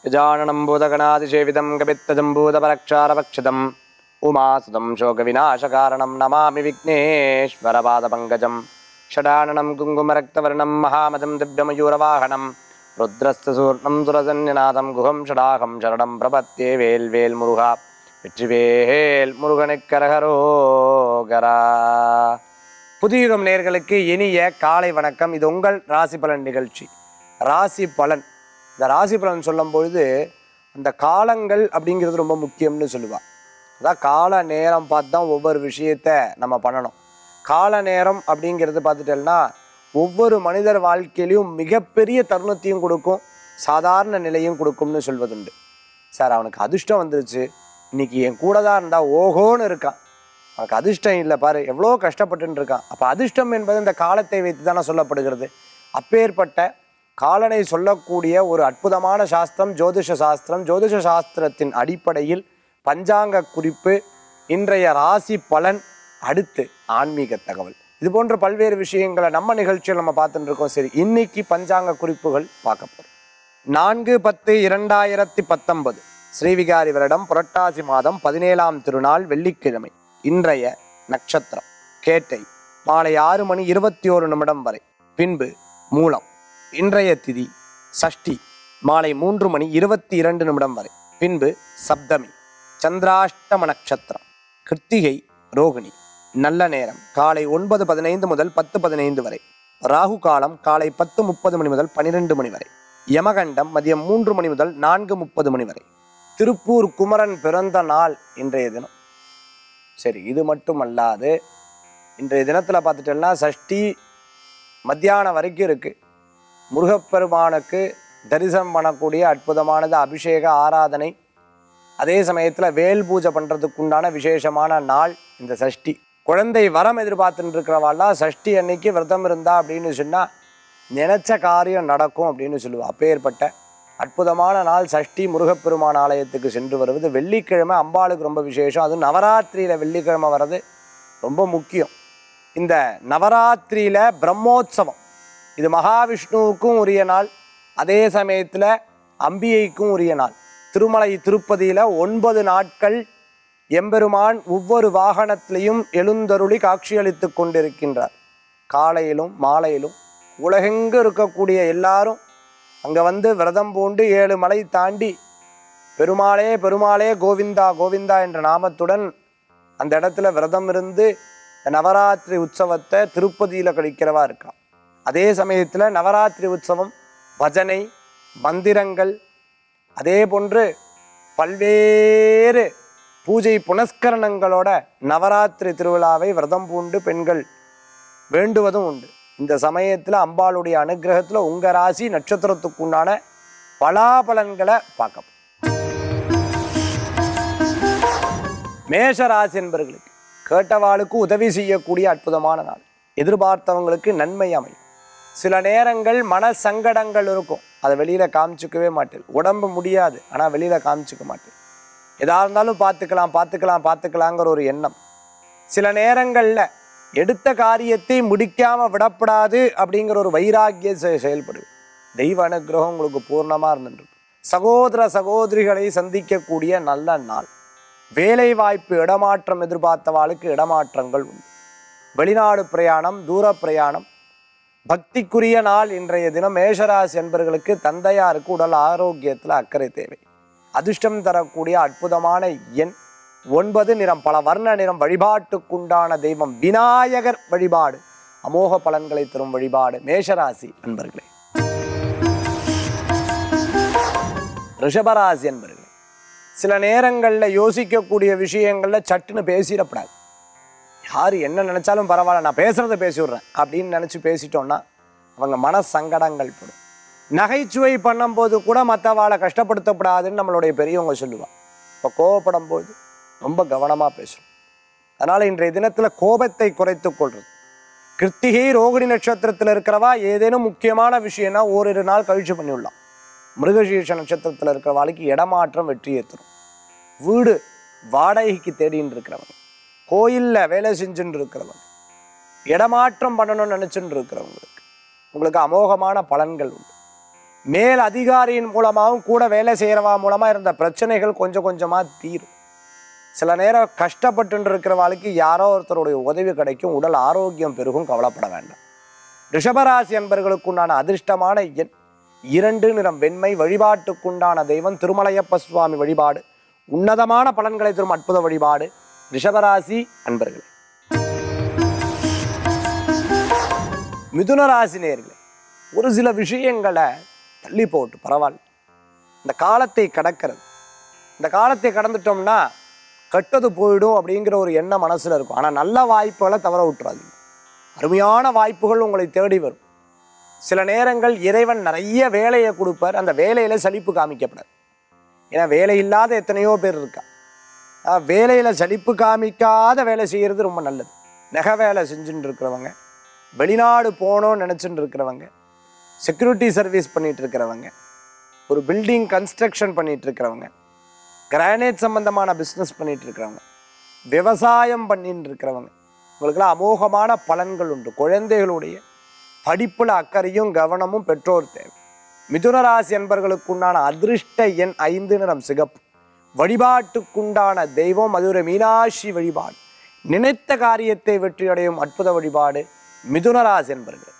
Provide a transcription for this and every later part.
गजाननं भूतगणातिसेवितं कपित्तजम्बूतपरक्षारभक्षितम् उमासुतं शोकविनाशकारणं नमामि विघ्नेश्वरपादपङ्कजं षडाननं कुङ्कुमरक्तवर्णं महामदं दिव्यमयूरवाहनं रुद्रस्य सूर्णं सुरजन्यनाथं गुहं षडाहं शरणं प्रपत्ये வேல் முருகா வெற்றிவேல் முருகனுக்கரகரோகரா புதியுகம் நேர்களுக்கு இனிய காலை வணக்கம் இது உங்கள் ராசி பலன் நிகழ்ச்சி ராசி பலன் இந்த ராசி பலன் சொல்லும் பொழுது அந்த காலங்கள் அப்படிங்கிறது ரொம்ப முக்கியம்னு சொல்லுவா அதான் கால நேரம் பார்த்து தான் ஒவ்வொரு விஷயத்த நம்ம பண்ணணும் கால நேரம் அப்படிங்கிறது பார்த்துட்டோம்னா ஒவ்வொரு மனிதர் வாழ்க்கையிலையும் மிகப்பெரிய தருணத்தையும் கொடுக்கும் சாதாரண நிலையும் கொடுக்கும்னு சொல்வதுண்டு சார் அவனுக்கு அதிர்ஷ்டம் வந்துருச்சு இன்னைக்கு என் கூட தான் இருந்தா ஓஹோன்னு இருக்கான் அவனுக்கு அதிர்ஷ்டம் இல்லை பாரு எவ்வளோ கஷ்டப்பட்டுன்னு இருக்கான் அப்போ அதிர்ஷ்டம் என்பது இந்த காலத்தை வைத்து தானே சொல்லப்படுகிறது அப்பேற்பட்ட காலனை சொல்லக்கூடிய ஒரு அற்புதமான சாஸ்திரம் ஜோதிஷ சாஸ்திரம் ஜோதிஷ சாஸ்திரத்தின் அடிப்படையில் பஞ்சாங்க குறிப்பு இன்றைய ராசி பலன் அடுத்து ஆன்மீக தகவல் இது போன்ற பல்வேறு விஷயங்களை நம்ம நிகழ்ச்சியில் நம்ம பார்த்துட்டு இருக்கோம் சரி இன்னைக்கு பஞ்சாங்க குறிப்புகள் பார்க்க போறோம் நான்கு பத்து இரண்டாயிரத்தி பத்தொன்பது ஸ்ரீவிகாரி வருடம் புரட்டாசி மாதம் பதினேழாம் திருநாள் வெள்ளிக்கிழமை இன்றைய நட்சத்திரம் கேட்டை மாலை ஆறு மணி இருபத்தி ஓரு நிமிடம் வரை பின்பு மூலம் இன்றைய திதி சஷ்டி மாலை மூன்று மணி இருபத்தி இரண்டு நிமிடம் வரை பின்பு சப்தமி சந்திராஷ்டம நட்சத்திரம் கிருத்திகை ரோகிணி நல்ல நேரம் காலை ஒன்பது பதினைந்து முதல் பத்து பதினைந்து வரை ராகு காலம் காலை பத்து முப்பது மணி முதல் பன்னிரெண்டு மணி வரை யமகண்டம் மதியம் மூன்று மணி முதல் நான்கு முப்பது மணி வரை திருப்பூர் குமரன் பிறந்த நாள் இன்றைய தினம் சரி இது மட்டும் அல்லாது இன்றைய தினத்தில் பார்த்துட்டோம்னா சஷ்டி மத்தியானம் வரைக்கும் இருக்கு முருகப்பெருமானுக்கு தரிசனம் பண்ணக்கூடிய அற்புதமானது அபிஷேக ஆராதனை அதே சமயத்தில் வேல் பூஜை பண்ணுறதுக்கு உண்டான விசேஷமான நாள் இந்த சஷ்டி குழந்தை வரம் எதிர்பார்த்துட்டு இருக்கிறவாள்லாம் சஷ்டி அன்னைக்கு விரதம் இருந்தா அப்படின்னு சொன்னால் நினைச்ச காரியம் நடக்கும் அப்படின்னு சொல்லுவா அப்பேற்பட்ட அற்புதமான நாள் சஷ்டி முருகப்பெருமான் ஆலயத்துக்கு சென்று வருவது வெள்ளிக்கிழமை அம்பாளுக்கு ரொம்ப விசேஷம் அதுவும் நவராத்திரியில் வெள்ளிக்கிழமை வர்றது ரொம்ப முக்கியம் இந்த நவராத்திரியில் பிரம்மோற்சவம் இது மகாவிஷ்ணுவுக்கும் உரிய நாள் அதே சமயத்தில் அம்பிகைக்கும் உரிய நாள் திருமலை திருப்பதியில் ஒன்பது நாட்கள் எம்பெருமான் ஒவ்வொரு வாகனத்திலையும் எழுந்தருளி காட்சியளித்து கொண்டிருக்கின்றார் காலையிலும் மாலையிலும் உலகெங்கு இருக்கக்கூடிய எல்லாரும் அங்கே வந்து விரதம் பூண்டு ஏழு மலை தாண்டி பெருமாளே பெருமாளே கோவிந்தா கோவிந்தா என்ற நாமத்துடன் அந்த இடத்துல விரதம் இருந்து இந்த நவராத்திரி உற்சவத்தை திருப்பதியில் கழிக்கிறவா இருக்கா அதே சமயத்தில் நவராத்திரி உற்சவம் பஜனை மந்திரங்கள் அதே போன்று பல்வேறு பூஜை புனஸ்கரணங்களோட நவராத்திரி திருவிழாவை விரதம் பூண்டு பெண்கள் வேண்டுவதும் உண்டு இந்த சமயத்தில் அம்பாளுடைய அனுகிரகத்தில் உங்கள் ராசி நட்சத்திரத்துக்கு உண்டான பலாபலன்களை பார்க்க போறோம். மேஷ ராசி என்பவர்களுக்கு கேட்டவாளுக்கு உதவி செய்யக்கூடிய அற்புதமான நாள் எதிர்பார்த்தவங்களுக்கு நன்மை அமையும் சில நேரங்கள் மன சங்கடங்கள் இருக்கும் அதை வெளியில காமிச்சிக்கவே மாட்டேன் உடம்பு முடியாது ஆனால் வெளியில காமிச்சிக்க மாட்டேன் எதா இருந்தாலும் பார்த்துக்கலாம் பார்த்துக்கலாம் பார்த்துக்கலாங்கிற ஒரு எண்ணம் சில நேரங்களில் எடுத்த காரியத்தை முடிக்காம விடப்படாது அப்படிங்கிற ஒரு வைராக்கிய செ- செயல்படுது தெய்வ அனுகிரகம் உங்களுக்கு பூர்ணமாக இருந்துருக்கு சகோதர சகோதரிகளை சந்திக்கக்கூடிய நல்ல நாள் வேலை வாய்ப்பு இடமாற்றம் எதிர்பார்த்தவாளுக்கு இடமாற்றங்கள் உண்டு வெளிநாடு பிரயாணம் தூர பிரயாணம் பக்திக்குரிய நாள் இன்றைய தினம் மேஷராசி என்பவர்களுக்கு தந்தையாருக்கு உடல் ஆரோக்கியத்தில் அக்கறை தேவை அதிர்ஷ்டம் தரக்கூடிய அற்புதமான எண் ஒன்பது நிறம் பல வர்ண நிறம் வழிபாட்டுக்குண்டான தெய்வம் விநாயகர் வழிபாடு அமோக பலன்களை தரும் வழிபாடு மேஷராசி அன்பர்களே ரிஷபராசி அன்பர்களே சில நேரங்களில் யோசிக்கக்கூடிய விஷயங்களில் சட்டுன்னு பேசிடக்கூடாது யார் என்ன நினைச்சாலும் பரவாயில்ல நான் பேசுறத பேசி விட்றேன் அப்படின்னு நினச்சி பேசிட்டோம்னா அவங்க மன சங்கடங்கள் படும் நகைச்சுவை பண்ணும்போது கூட மற்றவாளை கஷ்டப்படுத்தக்கூடாதுன்னு நம்மளுடைய பெரியவங்க சொல்லுவாள் இப்போ கோவப்படும் போது ரொம்ப கவனமாக பேசணும் அதனால் இன்றைய தினத்தில் கோபத்தை குறைத்து கொள்வது கிருத்திகை ரோகிணி நட்சத்திரத்தில் இருக்கிறவா ஏதேனும் முக்கியமான விஷயம்னா ஓரிரு நாள் கழிச்சு பண்ணிவிடலாம் மிருகசீர்ஷ நட்சத்திரத்தில் இருக்கிறவாளுக்கு இடமாற்றம் வெற்றியை தரும் வீடு வாடகைக்கு தேடின்னு இருக்கிறவங்க கோயிலில் வேலை செஞ்சுட்டு இருக்கிறவங்க இடமாற்றம் பண்ணணும்னு நினச்சிட்டு இருக்கிறவங்களுக்கு உங்களுக்கு அமோகமான பலன்கள் உண்டு மேல் அதிகாரியின் மூலமாகவும் கூட வேலை செய்கிறவா மூலமாக இருந்த பிரச்சனைகள் கொஞ்சம் கொஞ்சமாக தீரும் சில நேரம் கஷ்டப்பட்டு இருக்கிறவாளுக்கு யாரோ ஒருத்தருடைய உதவி கிடைக்கும் உடல் ஆரோக்கியம் பெருகும் கவலைப்பட வேண்டாம் ரிஷபராசி அன்பர்களுக்குண்டான அதிர்ஷ்டமான எண் இரண்டு நிறம் வெண்மை வழிபாட்டுக்குண்டான தெய்வம் திருமலையப்ப சுவாமி வழிபாடு உன்னதமான பலன்களை தரும் அற்புத வழிபாடு ரிஷபராசி அன்பர்களே மிதுன ராசி நேர்களே ஒரு சில விஷயங்களை தள்ளி போட்டு பரவாயில்ல இந்த காலத்தை கடக்கிறது இந்த காலத்தை கடந்துட்டோம்னா கெட்டது போயிடும் அப்படிங்கிற ஒரு எண்ணம் மனசுல இருக்கும் ஆனால் நல்ல வாய்ப்புகளை தவற விட்டுறாதீங்க அருமையான வாய்ப்புகள் உங்களை தேடி வரும் சில நேரங்கள் இறைவன் நிறைய வேலையை கொடுப்பார் அந்த வேலையில சலிப்பு காமிக்கப்படாது ஏன்னா வேலை இல்லாத எத்தனையோ பேர் இருக்கா ஆஹ் வேலையில சலிப்பு காமிக்காத வேலை செய்யறது ரொம்ப நல்லது நெக வேலை செஞ்சுட்டு இருக்கிறவங்க வெளிநாடு போகணும்னு நினச்சிட்டு இருக்கிறவங்க செக்யூரிட்டி சர்வீஸ் பண்ணிட்டு இருக்கிறவங்க ஒரு பில்டிங் கன்ஸ்ட்ரக்ஷன் பண்ணிட்டு இருக்கிறவங்க கிரானைட் சம்பந்தமான பிஸ்னஸ் பண்ணிட்டு இருக்கிறவங்க விவசாயம் பண்ணிட்டு இருக்கிறவங்க உங்களுக்கெல்லாம் அமோகமான பலன்கள் உண்டு குழந்தைகளுடைய படிப்புல அக்கறையும் கவனமும் பெற்றோர் தேவை மிதுன ராசி என்பர்களுக்குண்டான அதிர்ஷ்ட எண் ஐந்து நிறம் சிகப்பு வழிபாட்டுக்குண்டான தெய்வம் மதுரை மீனாட்சி வழிபாடு நினைத்த காரியத்தை வெற்றியடையும் அற்புத வழிபாடு மிதுன ராசி என்பர்கள்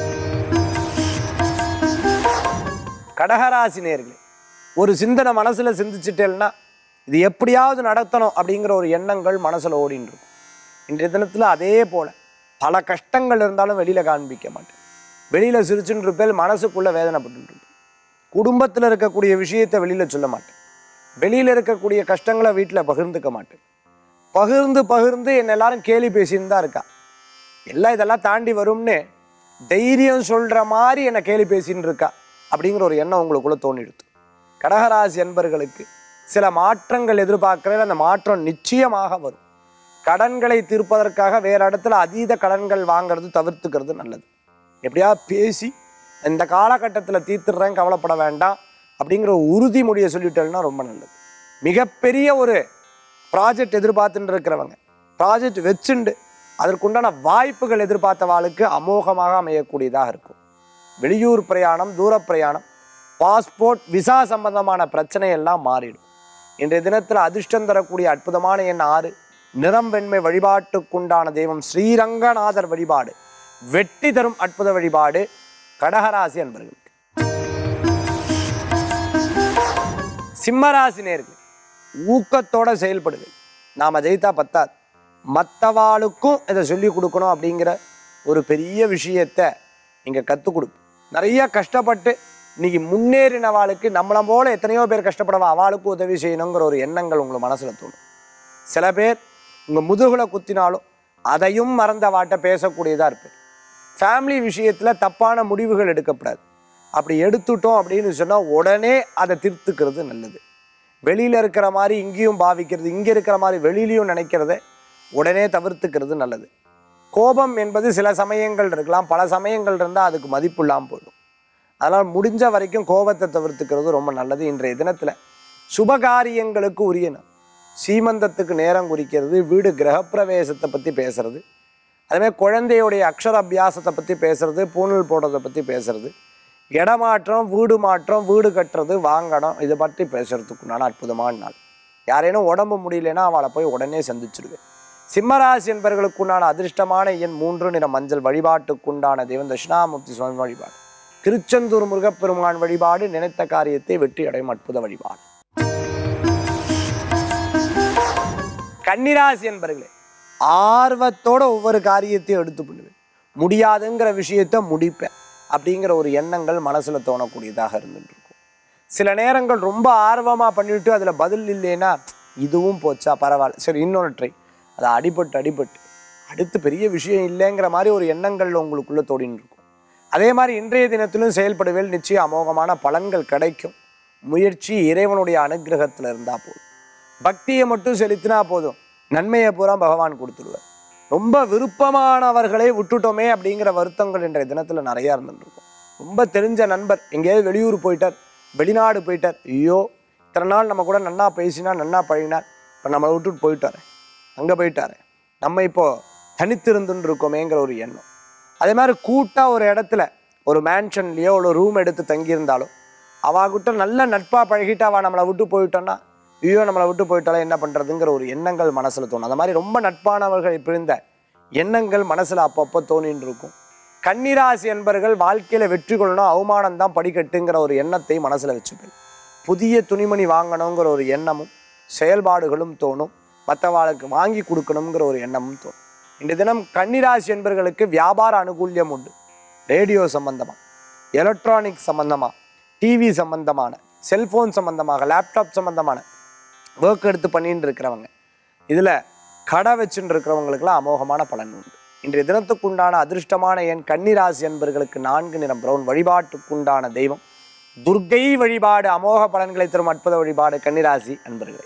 கடகராசி நேர்களே ஒரு சிந்தனை மனசுல சிந்திச்சிட்டேன்னா இது எப்படியாவது நடத்தணும் அப்படிங்கிற ஒரு எண்ணங்கள் மனசுல ஓடின்னு இருக்கும் இன்றைய தினத்துல அதே போல பல கஷ்டங்கள் இருந்தாலும் வெளியில காண்பிக்க மாட்டேன் வெளியில சிரிச்சுன்னு இருப்பேன் மனசுக்குள்ள வேதனைப்பட்டு இருப்பேன் குடும்பத்துல இருக்கக்கூடிய விஷயத்தை வெளியில சொல்ல மாட்டேன் வெளியில இருக்கக்கூடிய கஷ்டங்களை வீட்டுல பகிர்ந்துக்க மாட்டேன் பகிர்ந்து பகிர்ந்து என்ன எல்லாரும் கேலி பேசின்னு தான் இருக்கா எல்லாம் இதெல்லாம் தாண்டி வரும்னு தைரியம் சொல்ற மாதிரி என்னை கேலி பேசின்னு இருக்கா அப்படிங்கிற ஒரு எண்ணம் உங்களுக்குள்ள தோணிடுது கடகராசி என்பர்களுக்கு சில மாற்றங்கள் எதிர்பார்க்கிறேன் அந்த மாற்றம் நிச்சயமாக வரும் கடன்களை தீர்ப்பதற்காக வேற இடத்துல அதீத கடன்கள் வாங்குறது தவிர்த்துக்கிறது நல்லது எப்படியா பேசி இந்த காலகட்டத்தில் தீர்த்துடுறேன் கவலைப்பட வேண்டாம் அப்படிங்கிற ஒரு உறுதிமொழியை சொல்லிட்டேன்னா ரொம்ப நல்லது மிகப்பெரிய ஒரு ப்ராஜெக்ட் எதிர்பார்த்துட்டு இருக்கிறவங்க ப்ராஜெக்ட் வச்சுண்டு அதற்குண்டான வாய்ப்புகள் எதிர்பார்த்தவாளுக்கு அமோகமாக அமையக்கூடியதாக இருக்கும் வெளியூர் பிரயாணம் தூர பிரயாணம் பாஸ்போர்ட் விசா சம்பந்தமான பிரச்சனை எல்லாம் மாறிடும் இன்றைய தினத்தில் அதிர்ஷ்டம் தரக்கூடிய அற்புதமான எண் ஆறு நிறம் வெண்மை வழிபாட்டுக்குண்டான தெய்வம் ஸ்ரீரங்கநாதர் வழிபாடு வெற்றி தரும் அற்புத வழிபாடு கடகராசி அன்பர்களுக்கு சிம்மராசி நேர்கள் ஊக்கத்தோட செயல்படுது நாம ஜெயித்தா பத்தாது மற்றவாளுக்கும் இதை சொல்லி கொடுக்கணும் அப்படிங்கிற ஒரு பெரிய விஷயத்தை நீங்கள் கற்றுக் கொடுப்பீங்க நிறைய கஷ்டப்பட்டு இன்னைக்கு முன்னேறினவாளுக்கு நம்மளை போல எத்தனையோ பேர் கஷ்டப்படவா அவளுக்கு உதவி செய்யணுங்கிற ஒரு எண்ணங்கள் உங்களுக்கு மனசில் தோணும் சில பேர் உங்கள் முதுகுல குத்தினாலும் அதையும் மறந்த வாட்ட பேசக்கூடியதாக இருப்பேன் ஃபேமிலி விஷயத்தில் தப்பான முடிவுகள் எடுக்கப்படாது அப்படி எடுத்துட்டோம் அப்படின்னு சொன்னால் உடனே அதை தீர்த்துக்கிறது நல்லது வெளியில் இருக்கிற மாதிரி இங்கேயும் பாவிக்கிறது இங்கே இருக்கிற மாதிரி வெளியிலையும் நினைக்கிறத உடனே தவிர்த்துக்கிறது நல்லது கோபம் என்பது சில சமயங்கள் இருக்கலாம் பல சமயங்கள் இருந்தால் அதுக்கு மதிப்பு இல்லாமல் போயிடும் அதனால் முடிஞ்ச வரைக்கும் கோபத்தை தவிர்த்துக்கிறது ரொம்ப நல்லது இன்றைய தினத்தில் சுபகாரியங்களுக்கு உரிய நாள் சீமந்தத்துக்கு நேரம் குறிக்கிறது வீடு கிரகப்பிரவேசத்தை பற்றி பேசுறது அதேமாதிரி குழந்தையுடைய அக்ஷர அபியாசத்தை பற்றி பேசுறது பூணல் போடுறதை பற்றி பேசுறது இடமாற்றம் வீடு மாற்றம் வீடு கட்டுறது வாங்கணும் இதை பற்றி பேசுறதுக்குண்டான அற்புதமான நாள் யாரேனும் உடம்பு முடியலன்னா அவளை போய் உடனே சந்திச்சிடுவேன் சிம்மராசி என்பவர்களுக்குண்டான அதிர்ஷ்டமான எண் மூன்று நிற மஞ்சள் வழிபாட்டுக்குண்டான தெய்வம் தட்சிணாமூர்த்தி சுவாமி வழிபாடு திருச்செந்தூர் முருகப்பெருமான் வழிபாடு நினைத்த காரியத்தை வெற்றி அடையும் அற்புத வழிபாடு கன்னிராசி என்பர்களே ஆர்வத்தோட ஒவ்வொரு காரியத்தையும் எடுத்து பண்ணுவேன் முடியாதுங்கிற விஷயத்த முடிப்பேன் அப்படிங்கிற ஒரு எண்ணங்கள் மனசுல தோணக்கூடியதாக இருந்துட்டு இருக்கும் சில நேரங்கள் ரொம்ப ஆர்வமா பண்ணிட்டு அதுல பதில் இல்லைன்னா இதுவும் போச்சா பரவாயில்ல சரி இன்னொரு ட்ரை அது அடிபட்டு அடிபட்டு அடுத்து பெரிய விஷயம் இல்லைங்கிற மாதிரி ஒரு எண்ணங்கள் உங்களுக்குள்ள தோடின்னு இருக்கும் அதே மாதிரி இன்றைய தினத்திலும் செயல்படுவேல் நிச்சயம் அமோகமான பலன்கள் கிடைக்கும் முயற்சி இறைவனுடைய அனுகிரகத்தில் இருந்தால் போதும் பக்தியை மட்டும் செலுத்தினா போதும் நன்மையை பூரா பகவான் கொடுத்துடுவார் ரொம்ப விருப்பமானவர்களை விட்டுட்டோமே அப்படிங்கிற வருத்தங்கள் இன்றைய தினத்தில் நிறையா இருந்துருக்கும் ரொம்ப தெரிஞ்ச நண்பர் எங்கேயாவது வெளியூர் போயிட்டார் வெளிநாடு போயிட்டார் ஐயோ இத்தனை நாள் நம்ம கூட நன்னா பேசினா நன்னா பழகினார் இப்போ நம்மளை விட்டுட்டு போயிட்டாரு அங்கே போயிட்டாரு நம்ம இப்போ தனித்திருந்துன்னு இருக்கோமேங்கிற ஒரு எண்ணம் அதே மாதிரி கூட்டாக ஒரு இடத்துல ஒரு மேன்ஷன்லேயோ ஒரு ரூம் எடுத்து தங்கியிருந்தாலும் அவாகிட்ட நல்ல நட்பாக பழகிட்டு அவள் நம்மளை விட்டு போயிட்டோன்னா ஐயோ நம்மளை விட்டு போயிட்டாலே என்ன பண்ணுறதுங்கிற ஒரு எண்ணங்கள் மனசில் தோணும் அந்த மாதிரி ரொம்ப நட்பானவர்கள் பிரிந்த எண்ணங்கள் மனசில் அப்பப்போ தோணின்னு இருக்கும் கன்னிராசி என்பர்கள் வாழ்க்கையில் வெற்றி கொள்ளணும் அவமானம் தான் படிக்கட்டுங்கிற ஒரு எண்ணத்தை மனசில் வச்சுப்பேன் புதிய துணிமணி வாங்கணுங்கிற ஒரு எண்ணமும் செயல்பாடுகளும் தோணும் மற்றவாளுக்கு வாங்கி கொடுக்கணுங்கிற ஒரு எண்ணமும் தோணும் இன்றைய தினம் கன்னிராசி என்பர்களுக்கு வியாபார அனுகூல்யம் உண்டு ரேடியோ சம்பந்தமாக எலக்ட்ரானிக் சம்பந்தமாக டிவி சம்பந்தமான செல்ஃபோன் சம்பந்தமாக லேப்டாப் சம்பந்தமான ஒர்க் எடுத்து பண்ணிட்டு இருக்கிறவங்க இதில் கடை வச்சுட்டு இருக்கிறவங்களுக்குலாம் அமோகமான பலன் உண்டு இன்றைய தினத்துக்குண்டான அதிர்ஷ்டமான என் கன்னிராசி என்பர்களுக்கு நான்கு நிறம் பிரவுன் வழிபாட்டுக்குண்டான தெய்வம் துர்க்கை வழிபாடு அமோக பலன்களை தரும் அற்புத வழிபாடு கன்னிராசி அன்பர்களே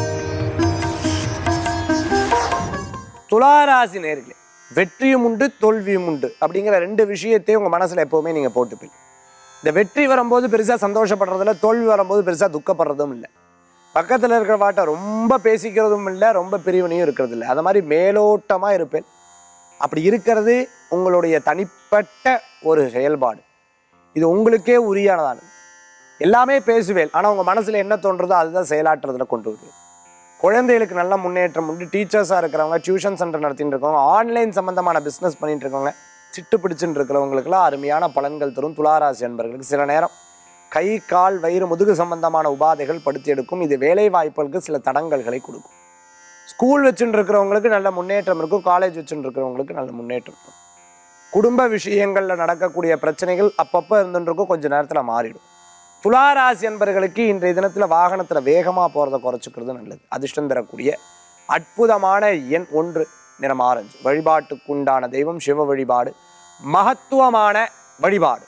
துளாராசி நேர்களே வெற்றியும் உண்டு தோல்வியும் உண்டு அப்படிங்கிற ரெண்டு விஷயத்தையும் உங்கள் மனசில் எப்போவுமே நீங்கள் போட்டுப்பீங்க இந்த வெற்றி வரும்போது பெருசாக சந்தோஷப்படுறதில்ல தோல்வி வரும்போது பெருசாக துக்கப்படுறதும் இல்லை பக்கத்தில் இருக்கிற வாட்டை ரொம்ப பேசிக்கிறதும் இல்லை ரொம்ப பிரிவினையும் இருக்கிறது இல்லை அது மாதிரி மேலோட்டமாக இருப்பேன் அப்படி இருக்கிறது உங்களுடைய தனிப்பட்ட ஒரு செயல்பாடு இது உங்களுக்கே உரியானதானது எல்லாமே பேசுவேன் ஆனால் உங்கள் மனசில் என்ன தோன்றதோ அதுதான் செயலாற்றுறதுல கொண்டு வருவேன் குழந்தைகளுக்கு நல்ல முன்னேற்றம் உண்டு டீச்சர்ஸாக இருக்கிறவங்க டியூஷன் சென்டர் நடத்திட்டு இருக்கவங்க ஆன்லைன் சம்மந்தமான பிஸ்னஸ் பண்ணிட்டு இருக்கவங்க சிட்டு பிடிச்சுட்டு இருக்கிறவங்களுக்குலாம் அருமையான பலன்கள் தரும் துளாராசி என்பர்களுக்கு சில நேரம் கை கால் வயிறு முதுகு சம்பந்தமான உபாதைகள் படுத்தி எடுக்கும் இது வேலை வாய்ப்புகளுக்கு சில தடங்கல்களை கொடுக்கும் ஸ்கூல் வச்சுட்டு இருக்கிறவங்களுக்கு நல்ல முன்னேற்றம் இருக்கும் காலேஜ் வச்சுட்டு இருக்கிறவங்களுக்கு நல்ல முன்னேற்றம் இருக்கும் குடும்ப விஷயங்களில் நடக்கக்கூடிய பிரச்சனைகள் அப்பப்போ இருந்துட்டு இருக்கும் கொஞ்ச நேரத்தில் மாறிடும் துளாராசி என்பர்களுக்கு இன்றைய தினத்தில் வாகனத்தில் வேகமாக போகிறத குறைச்சிக்கிறது நல்லது அதிர்ஷ்டம் தரக்கூடிய அற்புதமான எண் ஒன்று நிறம் ஆரஞ்சு வழிபாட்டுக்குண்டான தெய்வம் சிவ வழிபாடு மகத்துவமான வழிபாடு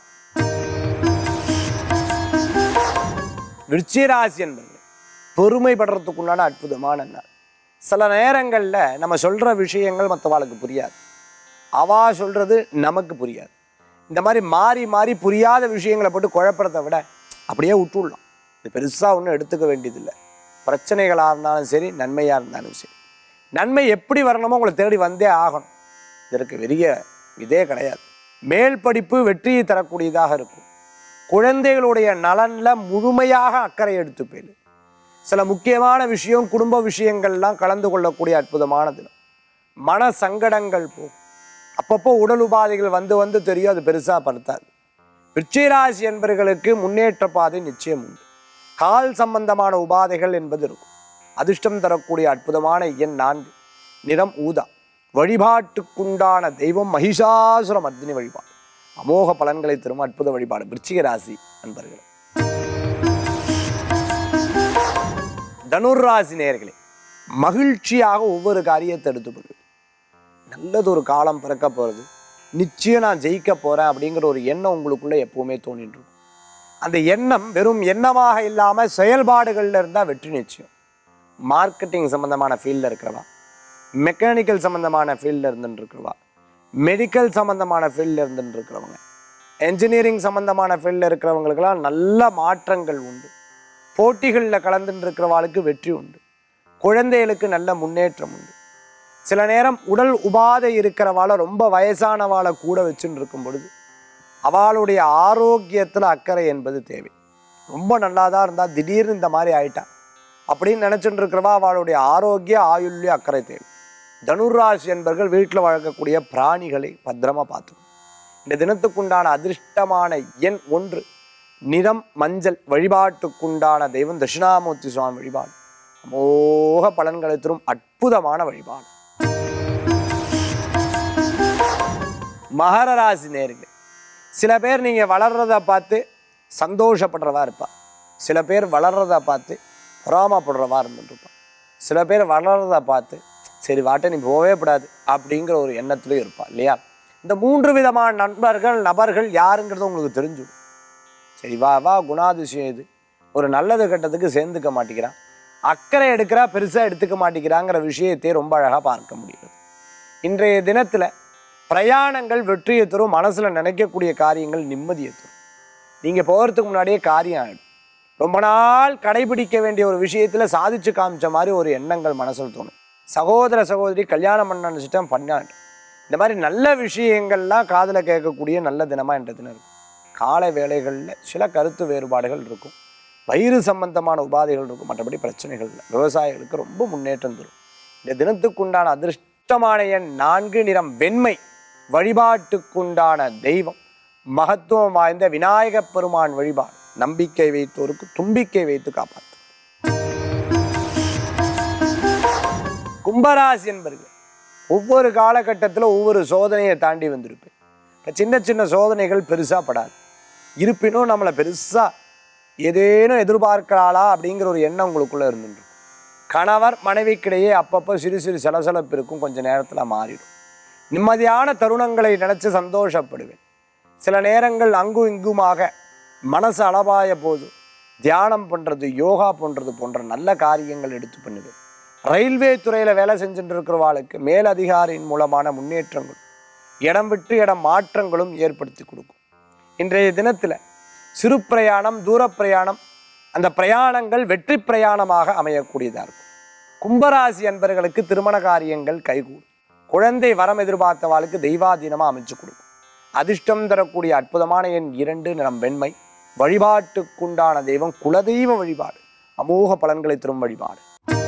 விருச்சிராசி என்பது பெருமைப்படுறதுக்குண்டான அற்புதமான நாள் சில நேரங்களில் நம்ம சொல்கிற விஷயங்கள் மற்றவாளுக்கு புரியாது அவா சொல்கிறது நமக்கு புரியாது இந்த மாதிரி மாறி மாறி புரியாத விஷயங்களை போட்டு குழப்பறதை விட அப்படியே விட்டுடலாம் இது பெருசாக ஒன்றும் எடுத்துக்க வேண்டியதில்லை பிரச்சனைகளாக இருந்தாலும் சரி நன்மையாக இருந்தாலும் சரி நன்மை எப்படி வரணுமோ உங்களை தேடி வந்தே ஆகணும் இதற்கு பெரிய இதே கிடையாது மேல் படிப்பு வெற்றியை தரக்கூடியதாக இருக்கும் குழந்தைகளுடைய நலனில் முழுமையாக அக்கறை எடுத்துப்பேன் சில முக்கியமான விஷயம் குடும்ப விஷயங்கள்லாம் கலந்து கொள்ளக்கூடிய அற்புதமான தினம் மன சங்கடங்கள் போகும் அப்பப்போ உடல் உபாதைகள் வந்து வந்து தெரியும் அது பெருசாக படுத்தாது விருச்சிகராசி என்பவர்களுக்கு முன்னேற்ற பாதை நிச்சயம் உண்டு கால் சம்பந்தமான உபாதைகள் என்பது இருக்கும் அதிர்ஷ்டம் தரக்கூடிய அற்புதமான எண் நான்கு நிறம் ஊதா வழிபாட்டுக்குண்டான தெய்வம் மகிஷாசுர மர்தினி வழிபாடு அமோக பலன்களை தரும் அற்புத வழிபாடு விருச்சிக ராசி நண்பர்களே தனுர் ராசி நேயர்களே மகிழ்ச்சியாக ஒவ்வொரு காரியத்தை எடுத்து பண்ணுது நல்லது ஒரு காலம் பிறக்க போகிறது நிச்சயம் நான் ஜெயிக்க போகிறேன் அப்படிங்கிற ஒரு எண்ணம் உங்களுக்குள்ளே எப்பவுமே தோணிட்டு இருக்கும் அந்த எண்ணம் வெறும் எண்ணமாக இல்லாமல் செயல்பாடுகளில் இருந்தால் வெற்றி நிச்சயம் மார்க்கெட்டிங் சம்மந்தமான ஃபீல்டில் இருக்கிறவா மெக்கானிக்கல் சம்மந்தமான ஃபீல்டில் இருந்துட்டு இருக்கிறவா மெடிக்கல் சம்மந்தமான ஃபீல்டில் இருந்துட்டு இருக்கிறவங்க என்ஜினியரிங் சம்மந்தமான ஃபீல்டில் இருக்கிறவங்களுக்கெல்லாம் நல்ல மாற்றங்கள் உண்டு போட்டிகளில் கலந்துட்டு இருக்கிறவாளுக்கு வெற்றி உண்டு குழந்தைகளுக்கு நல்ல முன்னேற்றம் உண்டு சில நேரம் உடல் உபாதை இருக்கிறவாளை ரொம்ப வயசானவாளை கூட வச்சுட்டு இருக்கும் பொழுது அவளுடைய ஆரோக்கியத்தில் அக்கறை என்பது தேவை ரொம்ப நல்லா தான் இருந்தால் திடீர்னு இந்த மாதிரி ஆயிட்டா அப்படின்னு நினச்சிட்டு இருக்கிறவா அவளுடைய ஆரோக்கிய ஆயுள்ய அக்கறை தேவை தனுராசி என்பர்கள் வீட்டில் வளர்க்கக்கூடிய பிராணிகளை பத்திரமா பார்த்துக்கணும் இந்த தினத்துக்குண்டான அதிர்ஷ்டமான எண் ஒன்று நிறம் மஞ்சள் வழிபாட்டுக்குண்டான தெய்வம் தட்சிணாமூர்த்தி சுவாமி வழிபாடு அமோக பலன்களை தரும் அற்புதமான வழிபாடு மகர ராசி நேர்களே சில பேர் நீங்கள் வளர்றத பார்த்து சந்தோஷப்படுறவா இருப்பா சில பேர் வளர்றத பார்த்து பொறாமப்படுறவா இருந்துட்டுருப்பா சில பேர் வளர்றத பார்த்து சரி வாட்டை நீ போகவே கூடாது அப்படிங்கிற ஒரு எண்ணத்துலையும் இருப்பா இல்லையா இந்த மூன்று விதமான நண்பர்கள் நபர்கள் யாருங்கிறது உங்களுக்கு தெரிஞ்சுடும் சரி வா வா குணாதிசயம் இது ஒரு நல்லது கெட்டதுக்கு சேர்ந்துக்க மாட்டேங்கிறான் அக்கறை எடுக்கிறா பெருசாக எடுத்துக்க மாட்டேங்கிறாங்கிற விஷயத்தை ரொம்ப அழகாக பார்க்க முடியுது இன்றைய தினத்தில் பிரயாணங்கள் வெற்றியை தரும் மனசில் நினைக்கக்கூடிய காரியங்கள் நிம்மதியை தரும் நீங்கள் போகிறதுக்கு முன்னாடியே காரியம் ஆகிடும் ரொம்ப நாள் கடைபிடிக்க வேண்டிய ஒரு விஷயத்தில் சாதிச்சு காமிச்ச மாதிரி ஒரு எண்ணங்கள் மனசில் தோணும் சகோதர சகோதரி கல்யாணம் பண்ண நினச்சிட்டேன் பண்ணான் இந்த மாதிரி நல்ல விஷயங்கள்லாம் காதில் கேட்கக்கூடிய நல்ல தினமாக என்ற தினம் இருக்கும் காலை வேளைகளில் சில கருத்து வேறுபாடுகள் இருக்கும் வயிறு சம்பந்தமான உபாதைகள் இருக்கும் மற்றபடி பிரச்சனைகள் இல்லை விவசாயிகளுக்கு ரொம்ப முன்னேற்றம் தரும் இந்த தினத்துக்குண்டான அதிர்ஷ்டமான எண் நான்கு நிறம் வெண்மை வழிபாட்டுக்குண்டான தெய்வம் மகத்துவம் வாய்ந்த விநாயகப் பெருமான் வழிபாடு நம்பிக்கை வைத்தோருக்கு தும்பிக்கை வைத்து காப்பாற்றும் கும்பராசி என்பர்கள் ஒவ்வொரு காலகட்டத்தில் ஒவ்வொரு சோதனையை தாண்டி வந்திருப்பேன் இப்ப சின்ன சின்ன சோதனைகள் பெருசாக படாது இருப்பினும் நம்மளை பெருசாக ஏதேனும் எதிர்பார்க்கிறாளா அப்படிங்கிற ஒரு எண்ணம் உங்களுக்குள்ளே இருந்துட்டு கணவர் மனைவிக்கிடையே அப்பப்போ சிறு சிறு சலசலப்பு இருக்கும் கொஞ்ச நேரத்தில் மாறிடும் நிம்மதியான தருணங்களை நினச்சி சந்தோஷப்படுவேன் சில நேரங்கள் அங்கும் இங்குமாக மனசு அளவாய போது தியானம் பண்ணுறது யோகா பண்ணுறது போன்ற நல்ல காரியங்கள் எடுத்து பண்ணுவேன் ரயில்வே துறையில் வேலை செஞ்சுட்டு இருக்கிறவாளுக்கு மேலதிகாரியின் மூலமான முன்னேற்றங்கள் இடம் விட்டு இடம் மாற்றங்களும் ஏற்படுத்தி கொடுக்கும் இன்றைய தினத்தில் சிறு பிரயாணம் தூர பிரயாணம் அந்த பிரயாணங்கள் வெற்றி பிரயாணமாக அமையக்கூடியதாக இருக்கும் கும்பராசி அன்பர்களுக்கு திருமண காரியங்கள் கைகூடும் குழந்தை வரம் எதிர்பார்த்தவாளுக்கு தெய்வாதீனமாக அமைச்சு கொடுக்கும் அதிர்ஷ்டம் தரக்கூடிய அற்புதமான எண் இரண்டு நிறம் வெண்மை வழிபாட்டுக்குண்டான தெய்வம் குலதெய்வ வழிபாடு அமோக பலன்களை தரும் வழிபாடு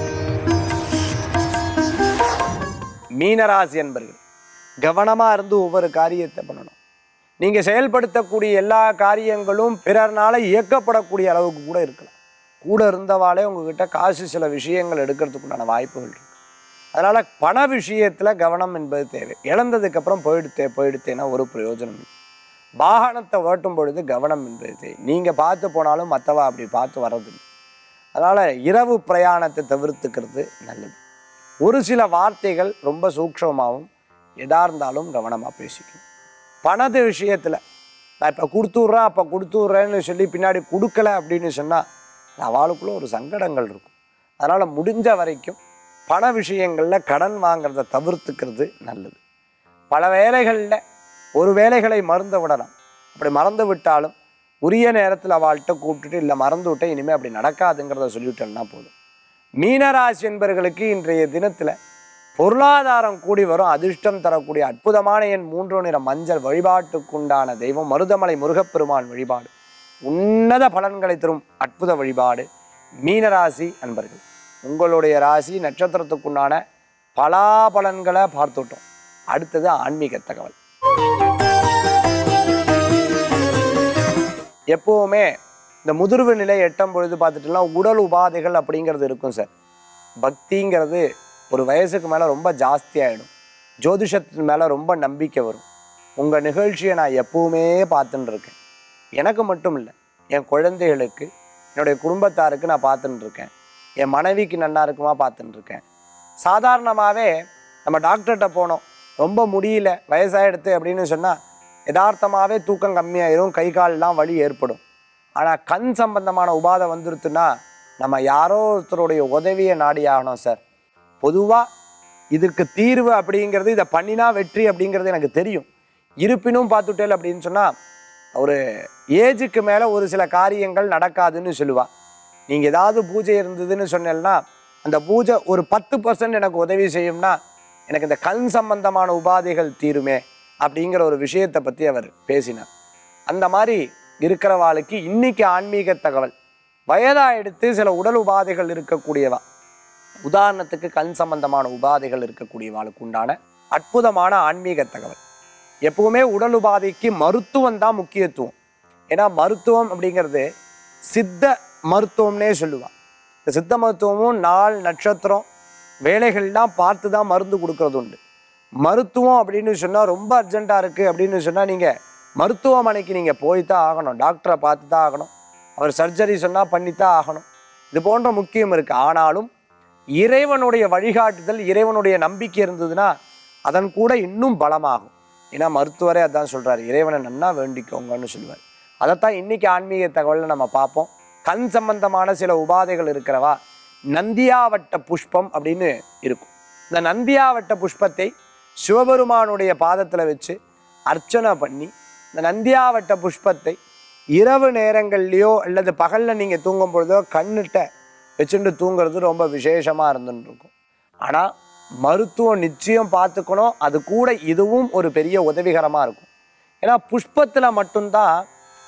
மீனராசி அன்பர்கள் கவனமா இருந்து ஒவ்வொரு காரியத்தை பண்ணணும் நீங்க செயல்படுத்தக்கூடிய எல்லா காரியங்களும் பிறர்னால இயக்கப்படக்கூடிய அளவுக்கு கூட இருக்கலாம் கூட இருந்தவாளே உங்ககிட்ட காசு சில விஷயங்கள் எடுக்கிறதுக்குண்டான வாய்ப்புகள் இருக்கு அதனால பண விஷயத்துல கவனம் என்பது தேவை இழந்ததுக்கு அப்புறம் போயிடுத்தே போயிடுத்தேன்னா ஒரு பிரயோஜனம் இல்லை வாகனத்தை ஓட்டும் பொழுது கவனம் என்பது தேவை நீங்க பார்த்து போனாலும் மற்றவா அப்படி பார்த்து வர்றதில்லை அதனால இரவு பிரயாணத்தை தவிர்த்துக்கிறது நல்லது ஒரு சில வார்த்தைகள் ரொம்ப சூக்ஷமாகவும் எதா இருந்தாலும் கவனமாக பேசிக்கணும் பணத்து விஷயத்தில் நான் இப்போ கொடுத்துட்றேன் அப்போ கொடுத்துட்றேன்னு சொல்லி பின்னாடி கொடுக்கல அப்படின்னு சொன்னால் அவளுக்குள்ள ஒரு சங்கடங்கள் இருக்கும் அதனால் முடிஞ்ச வரைக்கும் பண விஷயங்களில் கடன் வாங்குறத தவிர்த்துக்கிறது நல்லது பல வேலைகளில் ஒரு வேலைகளை மறந்து விடலாம் அப்படி மறந்து விட்டாலும் உரிய நேரத்தில் அவள்கிட்ட கூப்பிட்டுட்டு இல்லை மறந்து விட்டேன் இனிமேல் அப்படி நடக்காதுங்கிறத சொல்லிவிட்டேன்னா போதும் மீனராசி என்பவர்களுக்கு இன்றைய தினத்தில் பொருளாதாரம் கூடி வரும் அதிர்ஷ்டம் தரக்கூடிய அற்புதமான எண் மூன்று நிற மஞ்சள் வழிபாட்டுக்குண்டான தெய்வம் மருதமலை முருகப்பெருமான் வழிபாடு உன்னத பலன்களை தரும் அற்புத வழிபாடு மீனராசி அன்பர்கள் உங்களுடைய ராசி நட்சத்திரத்துக்குண்டான பலாபலன்களை பார்த்துட்டோம் அடுத்தது ஆன்மீக தகவல் எப்பவுமே இந்த முதிர்வு நிலை எட்டும் பொழுது பார்த்துட்டுலாம் உடல் உபாதைகள் அப்படிங்கிறது இருக்கும் சார் பக்திங்கிறது ஒரு வயசுக்கு மேலே ரொம்ப ஜாஸ்தியாகிடும் ஜோதிஷத்தின் மேலே ரொம்ப நம்பிக்கை வரும் உங்கள் நிகழ்ச்சியை நான் எப்பவுமே பார்த்துட்டு இருக்கேன் எனக்கு மட்டும் இல்லை என் குழந்தைகளுக்கு என்னுடைய குடும்பத்தாருக்கு நான் பார்த்துட்டு இருக்கேன் என் மனைவிக்கு நன்னா இருக்குமா பார்த்துட்டு இருக்கேன் சாதாரணமாகவே நம்ம டாக்டர்கிட்ட போனோம் ரொம்ப முடியல வயசாகிடுது அப்படின்னு சொன்னால் யதார்த்தமாகவே தூக்கம் கம்மியாயிரும் கை கால்லாம் வலி ஏற்படும் ஆனால் கண் சம்பந்தமான உபாதை வந்துருத்துன்னா நம்ம யாரோ ஒருத்தருடைய உதவியை நாடி ஆகணும் சார் பொதுவாக இதற்கு தீர்வு அப்படிங்கிறது இதை பண்ணினா வெற்றி அப்படிங்கிறது எனக்கு தெரியும் இருப்பினும் பார்த்துட்டேல் அப்படின்னு சொன்னால் ஒரு ஏஜுக்கு மேலே ஒரு சில காரியங்கள் நடக்காதுன்னு சொல்லுவா நீங்கள் ஏதாவது பூஜை இருந்ததுன்னு சொன்னேன்னா அந்த பூஜை ஒரு பத்து பர்சன்ட் எனக்கு உதவி செய்யும்னா எனக்கு இந்த கண் சம்பந்தமான உபாதைகள் தீருமே அப்படிங்கிற ஒரு விஷயத்தை பற்றி அவர் பேசினார் அந்த மாதிரி இருக்கிறவாளுக்கு இன்னைக்கு ஆன்மீக தகவல் வயதா எடுத்து சில உடல் உபாதைகள் இருக்கக்கூடியவா உதாரணத்துக்கு கண் சம்பந்தமான உபாதைகள் இருக்கக்கூடியவாளுக்கு உண்டான அற்புதமான ஆன்மீக தகவல் எப்பவுமே உடல் உபாதைக்கு மருத்துவம் தான் முக்கியத்துவம் ஏன்னா மருத்துவம் அப்படிங்கிறது சித்த மருத்துவம்னே சொல்லுவாள் இந்த சித்த மருத்துவமும் நாள் நட்சத்திரம் வேலைகள்லாம் பார்த்து தான் மருந்து கொடுக்கறது உண்டு மருத்துவம் அப்படின்னு சொன்னால் ரொம்ப அர்ஜென்ட்டாக இருக்குது அப்படின்னு சொன்னால் நீங்கள் மருத்துவமனைக்கு நீங்கள் போய் தான் ஆகணும் டாக்டரை பார்த்து தான் ஆகணும் அவர் சர்ஜரி சொன்னால் பண்ணித்தான் ஆகணும் இது போன்ற முக்கியம் இருக்குது ஆனாலும் இறைவனுடைய வழிகாட்டுதல் இறைவனுடைய நம்பிக்கை இருந்ததுன்னா அதன் கூட இன்னும் பலமாகும் ஏன்னா மருத்துவரே அதான் சொல்றாரு இறைவனை நன்னா வேண்டிக்கோங்கன்னு சொல்லுவார் அதைத்தான் இன்னைக்கு ஆன்மீக தகவல்ல நம்ம பார்ப்போம் கண் சம்பந்தமான சில உபாதைகள் இருக்கிறவா நந்தியாவட்ட புஷ்பம் அப்படின்னு இருக்கும் இந்த நந்தியாவட்ட புஷ்பத்தை சிவபெருமானுடைய பாதத்தில் வச்சு அர்ச்சனை பண்ணி இந்த நந்தியாவட்ட புஷ்பத்தை இரவு நேரங்கள்லையோ அல்லது பகலில் நீங்கள் தூங்கும் பொழுதோ கண்ணுட்ட வச்சுட்டு தூங்குறது ரொம்ப விசேஷமாக இருந்துன்னு இருக்கும் ஆனால் மருத்துவம் நிச்சயம் பார்த்துக்கணும் அது கூட இதுவும் ஒரு பெரிய உதவிகரமாக இருக்கும் ஏன்னா புஷ்பத்தில் மட்டும்தான்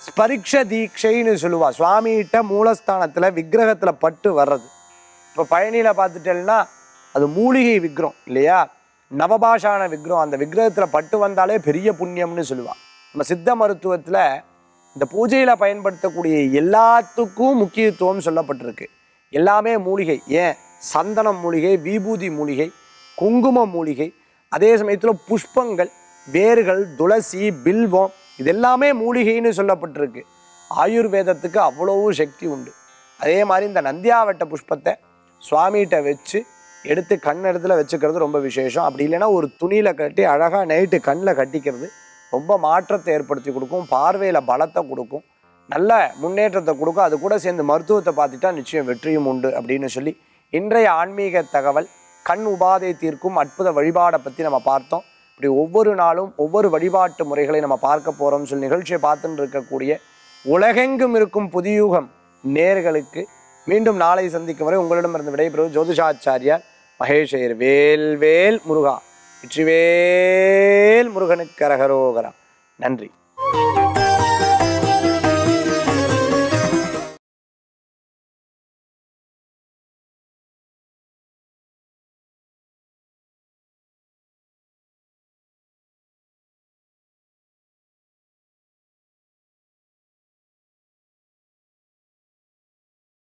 ஸ்பரிக்ஷ தீட்சைன்னு சொல்லுவா சுவாமிகிட்ட மூலஸ்தானத்தில் விக்கிரகத்தில் பட்டு வர்றது இப்போ பழனியில் பார்த்துட்டேன்னா அது மூலிகை விக்கிரம் இல்லையா நவபாஷான விக்கிரம் அந்த விக்கிரகத்தில் பட்டு வந்தாலே பெரிய புண்ணியம்னு சொல்லுவா நம்ம சித்த மருத்துவத்தில் இந்த பூஜையில் பயன்படுத்தக்கூடிய எல்லாத்துக்கும் முக்கியத்துவம் சொல்லப்பட்டிருக்கு எல்லாமே மூலிகை ஏன் சந்தனம் மூலிகை விபூதி மூலிகை குங்கும மூலிகை அதே சமயத்தில் புஷ்பங்கள் வேர்கள் துளசி பில்வம் இது எல்லாமே மூலிகைன்னு சொல்லப்பட்டிருக்கு ஆயுர்வேதத்துக்கு அவ்வளவு சக்தி உண்டு அதே மாதிரி இந்த நந்தியாவட்ட புஷ்பத்தை சுவாமிகிட்ட வச்சு எடுத்து கண் இடத்துல வச்சுக்கிறது ரொம்ப விசேஷம் அப்படி இல்லைன்னா ஒரு துணியில் கட்டி அழகாக நைட்டு கண்ணில் கட்டிக்கிறது ரொம்ப மாற்றத்தை ஏற்படுத்தி கொடுக்கும் பார்வையில் பலத்தை கொடுக்கும் நல்ல முன்னேற்றத்தை கொடுக்கும் அது கூட சேர்ந்து மருத்துவத்தை பார்த்துட்டா நிச்சயம் வெற்றியும் உண்டு அப்படின்னு சொல்லி இன்றைய ஆன்மீக தகவல் கண் உபாதை தீர்க்கும் அற்புத வழிபாடை பற்றி நம்ம பார்த்தோம் இப்படி ஒவ்வொரு நாளும் ஒவ்வொரு வழிபாட்டு முறைகளை நம்ம பார்க்க போகிறோம்னு சொல்லி நிகழ்ச்சியை பார்த்துட்டு இருக்கக்கூடிய உலகெங்கும் இருக்கும் புதியுகம் நேர்களுக்கு மீண்டும் நாளை சந்திக்கும் வரை உங்களிடமிருந்து விடைபெறுவது ஜோதிஷாச்சாரியார் மகேஷயர் வேல் வேல் முருகா வெற்றிவேல் முருகனுக்கு அரகரோகரா நன்றி